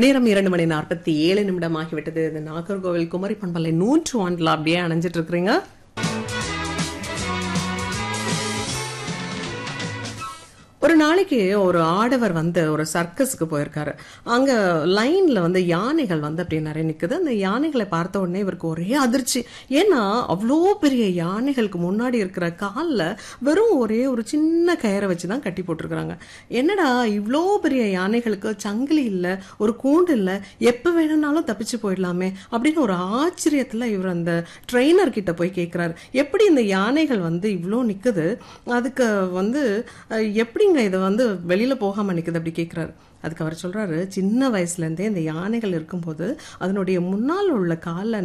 நேரம் இரண்டு மணி நாற்பத்தி ஏழு நிமிடம் ஆகிவிட்டது இந்த நாகர்கோவில் குமரி பண்பலை நூற்று ஒன்றில் அப்படியே அணைஞ்சிட்டு இருக்கிறீங்க ஒரு நாளைக்கு ஒரு ஆடவர் வந்து ஒரு சர்க்கஸ்க்கு போயிருக்காரு அங்க லைன்ல வந்து யானைகள் வந்து அப்படியே நிறைய நிக்குது அந்த யானைகளை பார்த்த உடனே இவருக்கு ஒரே அதிர்ச்சி ஏன்னா அவ்வளோ பெரிய யானைகளுக்கு முன்னாடி இருக்கிற காலில் வெறும் ஒரே ஒரு சின்ன கயிறை வச்சு தான் கட்டி போட்டிருக்கிறாங்க என்னடா இவ்வளோ பெரிய யானைகளுக்கு சங்கிலி இல்லை ஒரு கூண்டு இல்லை எப்போ வேணும்னாலும் தப்பிச்சு போயிடலாமே அப்படின்னு ஒரு ஆச்சரியத்தில் இவர் அந்த ட்ரெயினர் கிட்ட போய் கேட்குறாரு எப்படி இந்த யானைகள் வந்து இவ்வளோ நிற்குது அதுக்கு வந்து அஹ், எப்படிங்க இது வந்து வெளியில போகாம நிக்குது அப்படி கேட்குறாரு அதுக்கு அவர் சொல்றாரு சின்ன வயசுல இருந்தே இந்த யானைகள் இருக்கும்போது அதனுடைய முன்னால் உள்ள காலில்